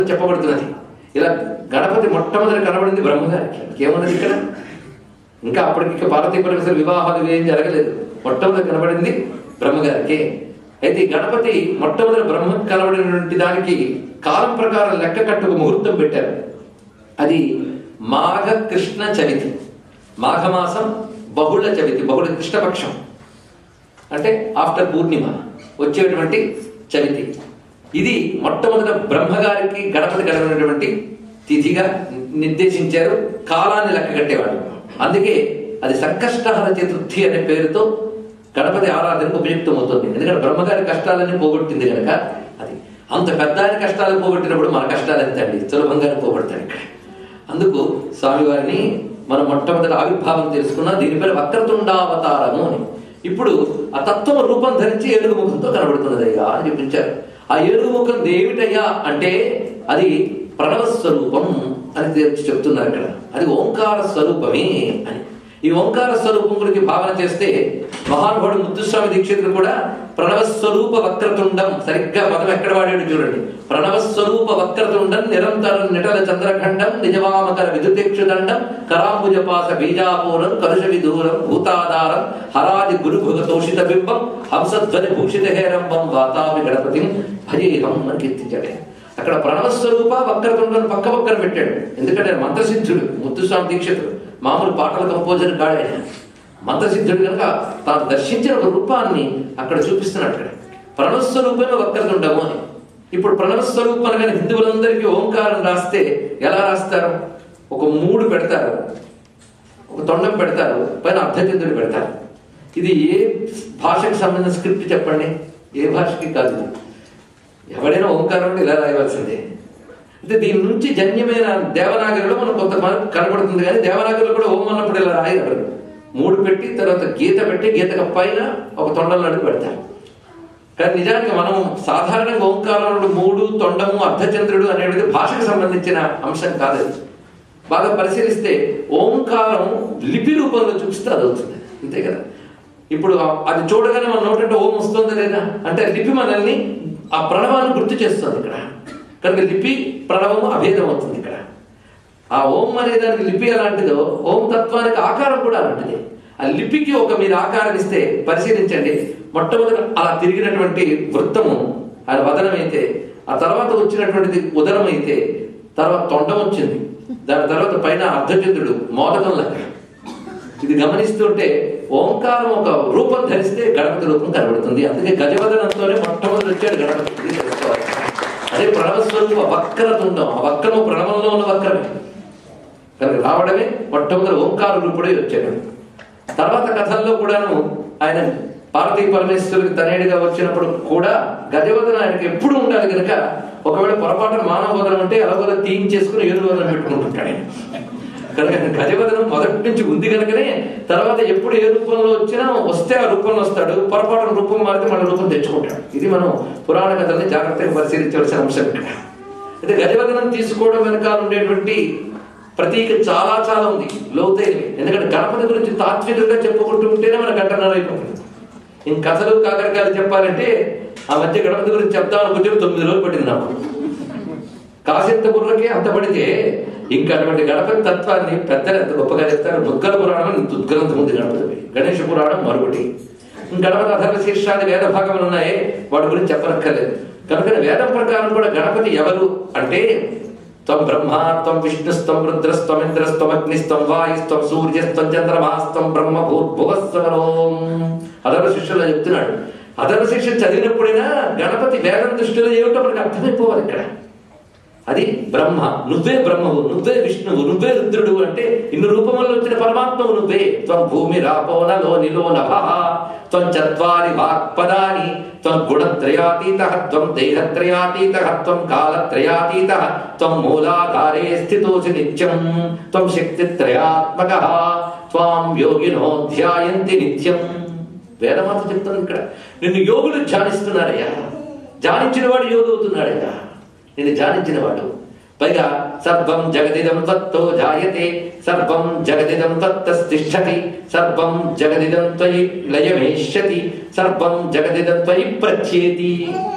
చెప్పబడుతున్నది ఇలా గణపతి మొట్టమొదటి కనబడింది బ్రహ్మగారికి ఇంకేమున్నది ఇక్కడ ఇంకా అప్పటికి ఇంకా పార్వతీ పరమేశ్వర వివాహాలు ఏం జరగలేదు మొట్టమొదటి కనబడింది బ్రహ్మగారికి అయితే ఈ గణపతి మొట్టమొదటి బ్రహ్మ కనబడినటువంటి దానికి కాలం ప్రకారం లెక్క కట్టుకు ముహూర్తం పెట్టారు అది మాఘ కృష్ణ చవితి మాఘమాసం బహుళ చవితి బహుళ కృష్ణపక్షం అంటే ఆఫ్టర్ పూర్ణిమ వచ్చేటువంటి చవితి ఇది మొట్టమొదట బ్రహ్మగారికి గణపతి కలిగినటువంటి తిథిగా నిర్దేశించారు కాలాన్ని లెక్క కట్టేవాడు అందుకే అది సంకష్టహర చతుర్థి అనే పేరుతో గణపతి ఆరాధనకు ఉపయుక్తం అవుతుంది ఎందుకంటే బ్రహ్మగారి కష్టాలన్నీ పోగొట్టింది కనుక అది అంత పెద్ద ఆయన కష్టాలు పోగొట్టినప్పుడు మన కష్టాలు ఎంత అండి సులభంగానే పోగొడతాడు ఇక్కడ అందుకు స్వామివారిని మనం మొట్టమొదటి ఆవిర్భావం తెలుసుకున్నా దీని పేరు వక్రతుండావతారము అని ఇప్పుడు ఆ తత్వం రూపం ధరించి ఏనుగు ముఖంతో కనబడుతున్నదయ్యా అని చూపించారు ఆ ఏనుగు ముఖం ఏమిటయ్యా అంటే అది ప్రణవ స్వరూపం అని తెచ్చి చెప్తున్నారు ఇక్కడ అది ఓంకార స్వరూపమే అని ఈ ఓంకార స్వరూపం గురించి భావన చేస్తే మహానుభావుడు ముద్దుస్వామి దీక్షితుడు కూడా ప్రణవ స్వరూప వక్రతుండం సరిగ్గా పదం ఎక్కడ వాడాడు చూడండి ప్రణవ స్వరూప వక్రతుండం నిరంతరం నిటల చంద్రఖండం నిజవామకర విదుతేక్షుదండం కరాంబుజపాస బీజాపూరం కలుష విదూరం భూతాధారం హరాది గురుభుగ తోషిత బింబం హంసధ్వని భూషిత హేరంబం వాతాపి గణపతిం భజేహం అని కీర్తించాడు అక్కడ ప్రణవ స్వరూప వక్రతుండం పక్క పక్కన పెట్టాడు ఎందుకంటే ఆయన మంత్రసిద్ధుడు ముత్తుస్వామి దీక్షితుడు మామూలు పాటల కంపోజర్ కాడాయన మంత్రసిద్ధుడు కనుక తాను దర్శించిన ఒక రూపాన్ని అక్కడ చూపిస్తున్నాడు అక్కడ ప్రణవస్వరూపమే వక్రతుండము అని ఇప్పుడు ప్రణవస్వరూపం అనగానే హిందువులందరికీ ఓంకారం రాస్తే ఎలా రాస్తారు ఒక మూడు పెడతారు ఒక తొండం పెడతారు పైన అర్ధచంద్రుడు పెడతారు ఇది ఏ భాషకు సంబంధించిన స్క్రిప్ట్ చెప్పండి ఏ భాషకి కాదు ఇది. ఎవడైనా ఓంకారం అంటే ఇలా రాయవలసిందే అంటే దీని నుంచి జన్యమైన దేవనాగరిలో మనం కొంత కనబడుతుంది కానీ దేవనాగరిలో కూడా ఓం అన్నప్పుడు ఇలా రాయగలరు మూడు పెట్టి తర్వాత గీత పెట్టి గీతకు పైన ఒక తొండం నడుపు పెడతారు కానీ నిజానికి మనం సాధారణంగా ఓంకారంలో మూడు తొండము అర్ధచంద్రుడు అనేది భాషకు సంబంధించిన అంశం కాదు అది. బాగా పరిశీలిస్తే ఓంకారం లిపి రూపంలో చూపిస్తే అది అవుతుంది అంతే కదా ఇప్పుడు ఆ- అది చూడగానే మన నోటంటే ఓం వస్తుందా లేదా అంటే లిపి మనల్ని ఆ ప్రణవాన్ని గుర్తు చేస్తుంది ఇక్కడ కనుక లిపి ప్రణవము అభేదం అవుతుంది ఇక్కడ ఆ ఓం అనే దానికి లిపి ఎలాంటిదో ఓం తత్వానికి ఆకారం కూడా అలాంటిది ఆ లిపికి ఒక మీరు ఆకారం ఇస్తే పరిశీలించండి మొట్టమొదటి అలా తిరిగినటువంటి వృత్తము అది వదనం అయితే ఆ తర్వాత వచ్చినటువంటిది ఉదరం అయితే తర్వాత తొండం వచ్చింది దాని తర్వాత పైన అర్ధచంద్రుడు మోదకం లెక్క ఇది గమనిస్తుంటే ఓంకారం ఒక రూపం ధరిస్తే గణపతి రూపం కనబడుతుంది అందుకే గజవదనంతోనే మొట్టమొదటి వచ్చాడు గణపతి ఇది తెలుసుకోవాలి అదే ప్రణవస్వరూప వక్రతుండం ఆ వక్రము ప్రణవంలో ఉన్న వక్రమే కనుక రావడమే మొట్టమొదటి ఓంకార రూపుడే వచ్చాడు తర్వాత కథల్లో కూడాను ఆయన పార్వతీ పరమేశ్వరుడికి తనేడుగా వచ్చినప్పుడు కూడా గజవదన ఆయనకి ఎప్పుడు ఉండాలి కనుక ఒకవేళ పొరపాటున మానవ వదనం అంటే ఎలాగోలా తీయించేసుకుని ఏడు వదనం పెట్టుకుంటుంటాడు ఆయన కనుక గజవదనం మొదటి నుంచి ఉంది కనుకనే తర్వాత ఎప్పుడు ఏ రూపంలో వచ్చినా వస్తే ఆ రూపంలో వస్తాడు పొరపాటున రూపం మారితే మన రూపం తెచ్చుకుంటాడు ఇది మనం పురాణ కథల్ని జాగ్రత్తగా పరిశీలించవలసిన అంశం ఇక్కడ అయితే గజవదనం తీసుకోవడం వెనకాల ఉండేటువంటి ప్రతీక చాలా చాలా ఉంది లోతైనవి ఎందుకంటే గణపతి గురించి తాత్వికంగా చెప్పుకుంటూ ఉంటేనే మన గంటన్నర అయిపోతుంది ఇంక కథలు కాకరకాయలు చెప్పాలంటే ఆ మధ్య గణపతి గురించి చెప్తాం అనుకుంటే తొమ్మిది రోజులు పట్టింది నాకు కాసింత బుర్రకే అంత పడితే ఇంకా అటువంటి గణపతి తత్వాన్ని పెద్దలు ఎంత గొప్పగా చెప్తారు దుగ్గల పురాణం అని ఇంత ఉద్గ్రంథం ఉంది గణపతి గణేష పురాణం మరొకటి గణపతి అధర్వ శీర్షాది వేద భాగములు ఉన్నాయే వాటి గురించి చెప్పనక్కర్లేదు కనుక వేదం ప్రకారం కూడా గణపతి ఎవరు అంటే త్వం బ్రహ్మ త్వం విష్ణుస్త్వం రుద్రస్త్వం ఇంద్రస్త్వం అగ్నిస్త్వం వాయుస్త్వం సూర్యస్త్వం చంద్రమాస్త్వం బ్రహ్మ భూర్భువస్వరం అధర్వ శిష్యుల్లో చెప్తున్నాడు అధర్వ శిష్యులు చదివినప్పుడైనా గణపతి వేదం దృష్టిలో ఏమిటో మనకు అర్థమైపోవాలి ఇక్కడ అది బ్రహ్మ నువ్వే బ్రహ్మవు నువ్వే విష్ణువు నువ్వే రుద్రుడు అంటే ఇన్ని రూపముల్లో వచ్చిన పరమాత్మవు నువ్వే త్వం భూమి రాపోనలో నిలో నభ త్వం చత్వారి వాక్పదాని త్వం గుణత్రయాతీత త్వం దేహత్రయాతీత త్వం కాలత్రయాతీత త్వం మూలాధారే స్థితోసి నిత్యం త్వం శక్తిత్రయాత్మక త్వాం యోగినో ధ్యాయంతి నిత్యం వేదమాత చెప్తుంది ఇక్కడ నిన్ను యోగులు ధ్యానిస్తున్నారయ్యా ధ్యానించిన వాడు యోగి అవుతున్నాడయ్యా నేను ధ్యానించిన వాడు పైగా సర్వం జగదిదం తత్తో జాయతే సర్వం జగదిదం తత్తస్థిష్టతి సర్వం జగదిదం త్వయి లయమేష్యతి సర్వం జగదిదం త్వయి ప్రచ్యేతి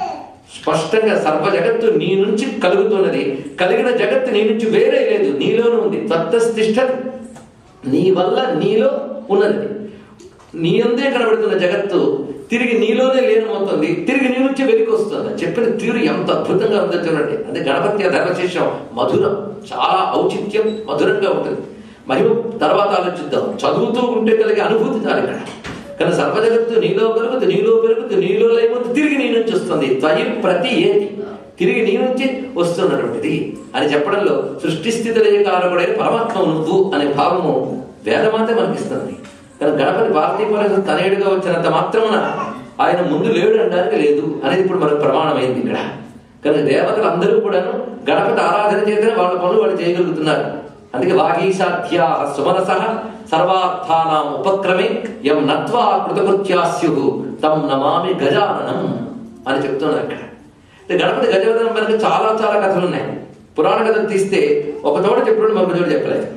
స్పష్టంగా సర్వ జగత్తు నీ నుంచి కలుగుతున్నది కలిగిన జగత్తు నీ నుంచి వేరే లేదు నీలోనే ఉంది తత్తస్థిష్టది నీ వల్ల నీలో ఉన్నది నీ అందే కనబడుతున్న జగత్తు తిరిగి నీలోనే లీనమవుతుంది తిరిగి నీ నుంచి వెలికి వస్తుంది చెప్పిన తీరు ఎంత అద్భుతంగా ఉందో చూడండి అదే గణపతి ధర్మశేషం మధురం చాలా ఔచిత్యం మధురంగా ఉంటుంది మహిమ తర్వాత ఆలోచిద్దాం చదువుతూ ఉంటే కలిగే అనుభూతి చాలు ఇక్కడ కానీ సర్వజగత్తు నీలో కలుగుతూ నీలో పెరుగుతూ నీలో లేకపోతే తిరిగి నీ నుంచి వస్తుంది త్వయం ప్రతి ఏది తిరిగి నీ నుంచి వస్తున్నటువంటిది అని చెప్పడంలో సృష్టి స్థితి లయకారకుడైన పరమాత్మ నువ్వు అనే భావము వేదమాతే మనకిస్తుంది కానీ గణపతి భారతీయ పరిషత్ తనయుడిగా వచ్చినంత మాత్రమున ఆయన ముందు లేడు అనడానికి లేదు అనేది ఇప్పుడు మనకు ప్రమాణమైంది ఇక్కడ కానీ దేవతలు అందరూ కూడాను గణపతి ఆరాధన చేతనే వాళ్ళ పనులు వాళ్ళు చేయగలుగుతున్నారు అందుకే వాగీశాధ్యా సుమనస సర్వార్థానాం ఉపక్రమే యం నత్వా కృతకృత్యాస్యు తం నమామి గజాననం అని చెప్తున్నారు అక్కడ అంటే గణపతి గజవదనం వెనక చాలా చాలా కథలు ఉన్నాయి పురాణ కథలు తీస్తే ఒక చోట చెప్పడం మరొక చోట చెప్పలేదు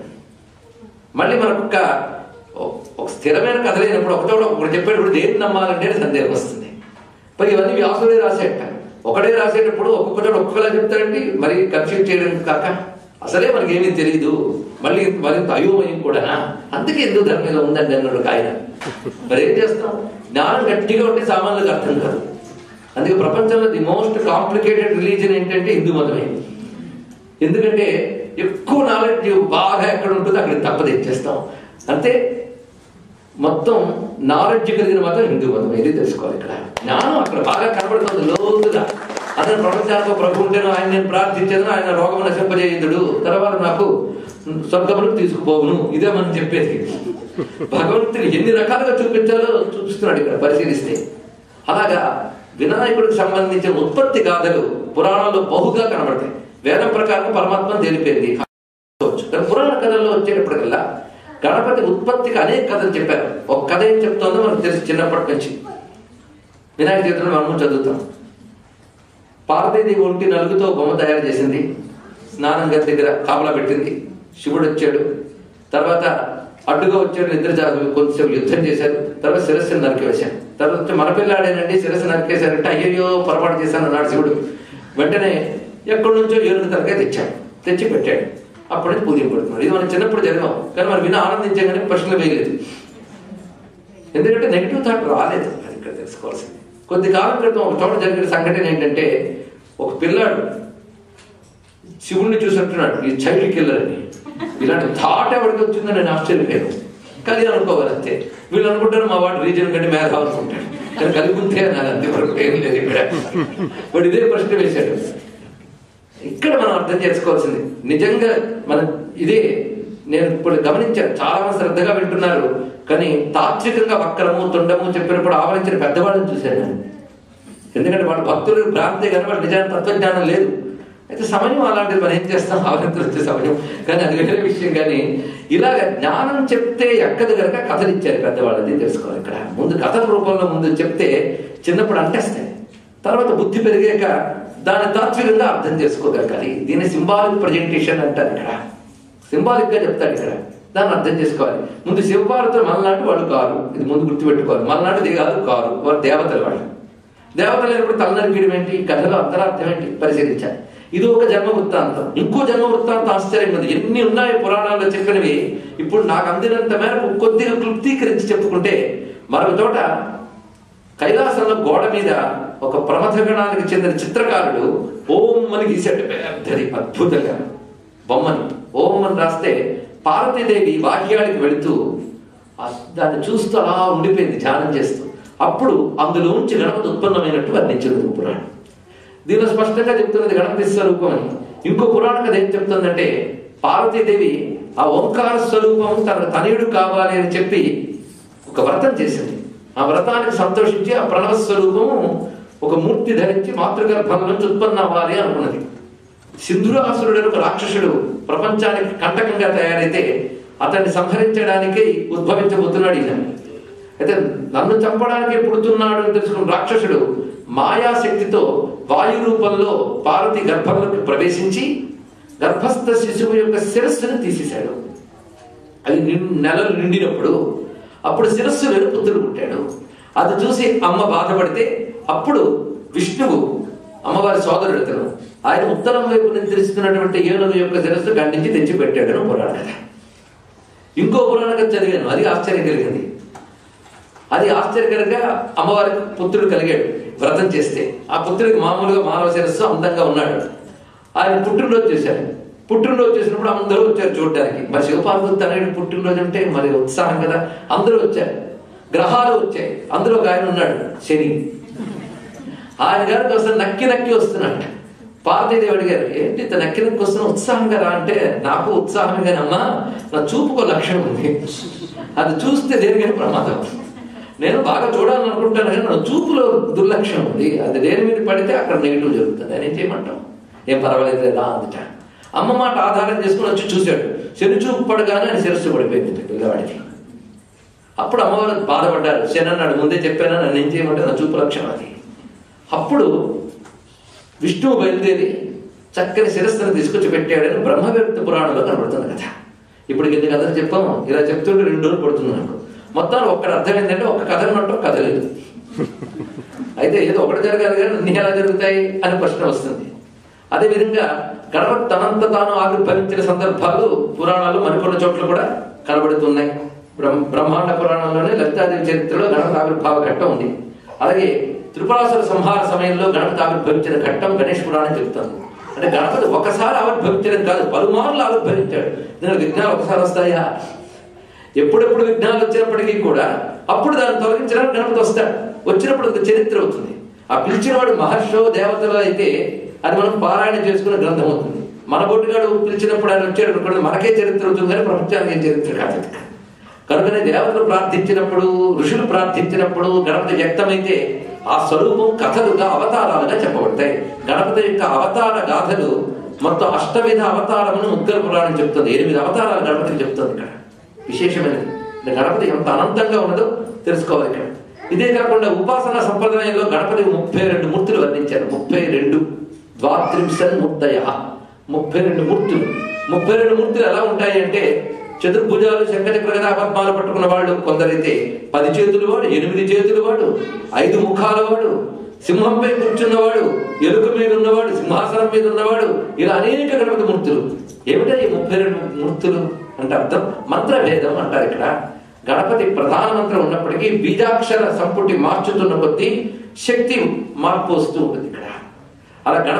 మళ్ళీ మనకు ఒక ఒక స్థిరమైన కథ లేనప్పుడు ఒక చోట ఒకటి చెప్పేటప్పుడు దేని నమ్మాలంటే సందేహం వస్తుంది మరి ఇవన్నీ వ్యాసుడే రాసేట ఒకడే రాసేటప్పుడు ఒక్కొక్క చోట ఒక్కొక్కలా చెప్తారండి మరి కన్ఫ్యూజ్ చేయడం కాక అసలే మనకేమీ తెలియదు మళ్ళీ మరింత అయోమయం కూడానా అందుకే ఎందుకు దాని మీద ఉందండి అన్నాడు ఒక ఆయన మరి ఏం చేస్తాం జ్ఞానం గట్టిగా ఉంటే సామాన్యులకు అర్థం కాదు అందుకే ప్రపంచంలో ది మోస్ట్ కాంప్లికేటెడ్ రిలీజన్ ఏంటంటే హిందూ మతమే ఎందుకంటే ఎక్కువ నాలెడ్జ్ బాగా ఎక్కడ ఉంటుందో అక్కడ తప్పదు ఇచ్చేస్తాం అంతే మొత్తం నాలెడ్జ్ కలిగిన మతం హిందూ మతం ఇది తెలుసుకోవాలి ఇక్కడ జ్ఞానం అక్కడ బాగా కనబడుతుంది లోతుగా అతను ప్రపంచానికి ప్రభు ఉంటేను ఆయన నేను ప్రార్థించాను ఆయన రోగం నశింపజేయుదుడు తర్వాత నాకు స్వర్గములకు తీసుకుపోవును ఇదే మనం చెప్పేది భగవంతుని ఎన్ని రకాలుగా చూపించాలో చూపిస్తున్నాడు ఇక్కడ పరిశీలిస్తే అలాగా వినాయకుడికి సంబంధించిన ఉత్పత్తి గాథలు పురాణాల్లో బహుగా కనబడతాయి వేదం ప్రకారం పరమాత్మ తెలిపింది కానీ పురాణ కథల్లో వచ్చేటప్పటికల్లా గణపతి ఉత్పత్తికి అనేక కథలు చెప్పారు ఒక కథ ఏం చెప్తుందో మనకు తెలిసి చిన్నప్పటి నుంచి వినాయక చవితిలో మనము చదువుతాం పార్వతీదేవి ఒంటి నలుగుతో బొమ్మ తయారు చేసింది స్నానం గది దగ్గర కాపలా పెట్టింది శివుడు వచ్చాడు తర్వాత అడ్డుగా వచ్చాడు ఇద్దరు జాతులు కొంచెం యుద్ధం చేశారు తర్వాత శిరస్సును నరికివేశాడు తర్వాత వచ్చి మన పిల్లాడేనండి శిరస్సు నరికేశారంటే అయ్యయ్యో పొరపాటు చేశాను అన్నాడు శివుడు వెంటనే ఎక్కడి నుంచో ఏనుగు తలకాయ తెచ్చాడు తెచ్చి పెట్టాడు అప్పటి నుంచి పూజ పెడుతున్నాడు ఇది మనం చిన్నప్పుడు చదివాం కానీ మనం విని ఆనందించాం కానీ ప్రశ్నలు వేయలేదు ఎందుకంటే నెగిటివ్ థాట్ రాలేదు అది ఇక్కడ తెలుసుకోవాల్సింది కొద్ది కాలం క్రితం ఒక చోట జరిగిన సంఘటన ఏంటంటే ఒక పిల్లాడు శివుణ్ణి చూసినట్టున్నాడు ఈ చైల్డ్ కిల్లర్ అని ఇలాంటి థాట్ ఎవరికి వచ్చిందో నేను ఆశ్చర్యపోయాను కలిగి అనుకోవాలి అంతే వీళ్ళు అనుకుంటారు మా వాడు రీజన్ కంటే మేధావి అనుకుంటాడు కానీ కలిగి ఉంటే నాకు అంతే వరకు ఏం లేదు ఇక్కడ వాడు ఇదే ప్రశ్న వేశాడు ఇక్కడ మనం అర్థం చేసుకోవాల్సింది నిజంగా మనం ఇదే నేను ఇప్పుడు గమనించాను చాలా మంది శ్రద్ధగా వింటున్నారు కానీ తాత్వికంగా వక్రము తొండము చెప్పినప్పుడు ఆవరించిన పెద్దవాళ్ళని చూశాను నేను ఎందుకంటే వాళ్ళ భక్తులు భ్రాంతి కానీ వాళ్ళ నిజాన్ని తత్వజ్ఞానం లేదు అయితే సమయం అలాంటిది మనం ఏం చేస్తాం ఆవరింతలు వచ్చే సమయం కానీ అది వేరే విషయం కానీ ఇలాగ జ్ఞానం చెప్తే ఎక్కదు కనుక కథలు ఇచ్చారు పెద్దవాళ్ళది తెలుసుకోవాలి ఇక్కడ ముందు కథల రూపంలో ముందు చెప్తే చిన్నప్పుడు అంటేస్తాయి తర్వాత బుద్ధి పెరిగాక దాన్ని తాత్వికంగా అర్థం చేసుకోగలగాలి దీన్ని సింబాలిక్ ప్రజెంటేషన్ అంటారు ఇక్కడ సింబాలిక్ గా చెప్తాడు ఇక్కడ దాన్ని అర్థం చేసుకోవాలి ముందు శివపార్వతులు మనలాంటి వాళ్ళు కారు ఇది ముందు గుర్తుపెట్టుకోవాలి మనలాంటిది కాదు కారు వారు దేవతలు వాళ్ళు దేవతలు అయినప్పుడు తలనరికీయడం ఏంటి ఈ కథలో అంతరార్థం ఏంటి పరిశీలించాలి ఇది ఒక జన్మ వృత్తాంతం ఇంకో జన్మ వృత్తాంతం ఆశ్చర్యం ఉంది ఎన్ని ఉన్నాయి పురాణాల్లో చెప్పినవి ఇప్పుడు నాకు అందినంత మేరకు కొద్దిగా క్లుప్తీకరించి చెప్పుకుంటే మరొక చోట కైలాసంలో గోడ మీద ఒక ప్రమథగణానికి చెందిన చిత్రకారుడు ఓం అని గీశాడు పెద్దది అద్భుతంగా బొమ్మని ఓం అని రాస్తే పార్వతీదేవి వాక్యానికి వెళుతూ ఆ- దాన్ని చూస్తూ అలా ఉండిపోయింది ధ్యానం చేస్తూ అప్పుడు అందులోంచి గణపతి ఉత్పన్నమైనట్టు వర్ణించింది పురాణం దీనిలో స్పష్టంగా చెప్తున్నది గణపతి స్వరూపం అని ఇంకో పురాణ కథ ఏం చెప్తుందంటే పార్వతీదేవి ఆ ఓంకార స్వరూపం తన తనయుడు కావాలి అని చెప్పి ఒక వ్రతం చేసింది ఆ వ్రతానికి సంతోషించి ఆ ప్రణవ స్వరూపము ఒక మూర్తి ధరించి మాతృగర్భం నుంచి ఉత్పన్న అవ్వాలి అనుకున్నది సింధురాసురుడు ఒక రాక్షసుడు ప్రపంచానికి కంటకంగా తయారైతే అతన్ని సంహరించడానికి ఉద్భవించబోతున్నాడు ఈయన అయితే నన్ను చంపడానికి పుడుతున్నాడు అని తెలుసుకున్న రాక్షసుడు మాయాశక్తితో వాయు రూపంలో పార్వతి గర్భంలోకి ప్రవేశించి గర్భస్థ శిశువు యొక్క శిరస్సును తీసేశాడు అది నిన్- నెలలు నిండినప్పుడు అప్పుడు శిరస్సు లేని పుత్రుడు పుట్టాడు అది చూసి అమ్మ బాధపడితే అప్పుడు విష్ణువు అమ్మవారి సోదరుడు అతను ఆయన ఉత్తరం వైపు నుంచి తెలుస్తున్నటువంటి ఏనుగు యొక్క శిరస్సు ఖండించి తెచ్చి పెట్టాడని పురాణ కథ ఇంకో పురాణ కథ చదివాను అది ఆశ్చర్యం కలిగింది అది ఆశ్చర్యకరంగా అమ్మవారికి పుత్రుడు కలిగాడు వ్రతం చేస్తే ఆ పుత్రుడికి మామూలుగా మానవ శిరస్సు అందంగా ఉన్నాడు ఆయన పుట్టినరోజు చేశాడు పుట్టినరోజు చేసినప్పుడు అందరూ వచ్చారు చూడడానికి మరి శివపార్వతి తనయుడు పుట్టినరోజు అంటే మరి ఉత్సాహం కదా అందరూ వచ్చారు గ్రహాలు వచ్చాయి అందులో ఒక ఆయన ఉన్నాడు శని ఆయన గారికి వస్తే నక్కి నక్కి వస్తున్నాడు పార్వతీదేవి అడిగారు ఏంటి ఇంత నక్కి నక్కి వస్తున్నా ఉత్సాహంగా రా అంటే నాకు ఉత్సాహంగానే అమ్మా నా చూపుకో లక్ష్యం ఉంది అది చూస్తే దేనికైనా ప్రమాదం నేను బాగా చూడాలని అనుకుంటాను కానీ నా చూపులో దుర్లక్ష్యం ఉంది అది దేని మీద పడితే అక్కడ నెగిటివ్ జరుగుతుంది అని ఏం చేయమంటాం ఏం పర్వాలేదు లేదా అందుట అమ్మ మాట ఆధారం చేసుకుని వచ్చి చూశాడు శని చూపు పడగానే ఆయన శిరస్సు పడిపోయింది పిల్లవాడికి అప్పుడు అమ్మవారు బాధపడ్డారు శని అన్నాడు ముందే చెప్పానా నన్ను ఏం చేయమంటే నా చూపు లక్షణం అది అప్పుడు విష్ణువు బయలుదేరి చక్కని శిరస్సును తీసుకొచ్చి పెట్టాడని బ్రహ్మవ్యక్తి పురాణంలో కనబడుతుంది కదా ఇప్పుడు ఇంత కథలు చెప్పాము ఇలా చెప్తుంటే రెండు రోజులు పడుతుంది నాకు మొత్తం ఒక్కడ అర్థం ఏంటంటే ఒక కథ ఉన్నట్టు కథ లేదు అయితే ఏదో ఒకటి జరగాలి కానీ అన్ని ఎలా జరుగుతాయి అని ప్రశ్న వస్తుంది అదేవిధంగా గణపతి తనంత తాను ఆవిర్భవించిన సందర్భాలు పురాణాలు మరికొన్ని చోట్ల కూడా కనబడుతున్నాయి బ్రహ్మ బ్రహ్మాండ పురాణంలోనే లలితాదేవి చరిత్రలో గణపతి ఆవిర్భావ ఘట్టం ఉంది అలాగే త్రిపురాసుర సంహార సమయంలో గణపతి ఆవిర్భవించిన ఘట్టం గణేష్ పురాణం చెప్తుంది అంటే గణపతి ఒకసారి ఆవిర్భవించడం కాదు పలుమార్లు ఆవిర్భవించాడు దీనికి విఘ్నాలు ఒకసారి వస్తాయా ఎప్పుడెప్పుడు విఘ్నాలు వచ్చినప్పటికీ కూడా అప్పుడు దాన్ని తొలగించడానికి గణపతి వస్తాడు వచ్చినప్పుడు ఒక చరిత్ర అవుతుంది ఆ పిలిచిన వాడు మహర్షో దేవతలు అయితే అది మనం పారాయణ చేసుకునే గ్రంథం అవుతుంది మన బొట్టుగాడు పిలిచినప్పుడు ఆయన వచ్చాడు అనుకోండి మనకే చరిత్ర అవుతుంది కానీ ప్రపంచానికి ఏం చరిత్ర కాదు అది. కనుకనే దేవతలు ప్రార్థించినప్పుడు ఋషులు ప్రార్థించినప్పుడు గణపతి వ్యక్తమైతే ఆ స్వరూపం కథలుగా అవతారాలుగా చెప్పబడతాయి గణపతి యొక్క అవతార గాథలు మొత్తం అష్టవిధ అవతారమును ముగ్గర పురాణం చెప్తుంది ఎనిమిది అవతారాలు గణపతికి చెప్తుంది ఇక్కడ విశేషమైనది అంటే గణపతి ఎంత అనంతంగా ఉన్నదో తెలుసుకోవాలి ఇక్కడ ఇదే కాకుండా ఉపాసన సంప్రదాయంలో గణపతి ముప్పై రెండు మూర్తులు వర్ణించారు ముప్పై రెండు ద్వాత్రింశన్ మూర్తయ ముప్పై రెండు మూర్తులు ముప్పై రెండు మూర్తులు ఎలా ఉంటాయి అంటే చతుర్భుజాలు శంఖచక్ర గదా పద్మాలు పట్టుకున్న వాళ్ళు కొందరైతే పది చేతులు వాడు ఎనిమిది చేతులు వాడు ఐదు ముఖాల వాడు సింహంపై కూర్చున్నవాడు ఎలుక మీద ఉన్నవాడు సింహాసనం మీద ఉన్నవాడు ఇలా అనేక గణపతి మూర్తులు ఏమిటా ఈ ముప్పై రెండు మూర్తులు అంటే అర్థం మంత్రభేదం అంటారు ఇక్కడ గణపతి ప్రధాన మంత్రం ఉన్నప్పటికీ బీజాక్షర సంపుటి మార్చుతున్న కొద్దీ శక్తి మార్పు వస్తూ ఉంటుంది ఇక్కడ అలా గణ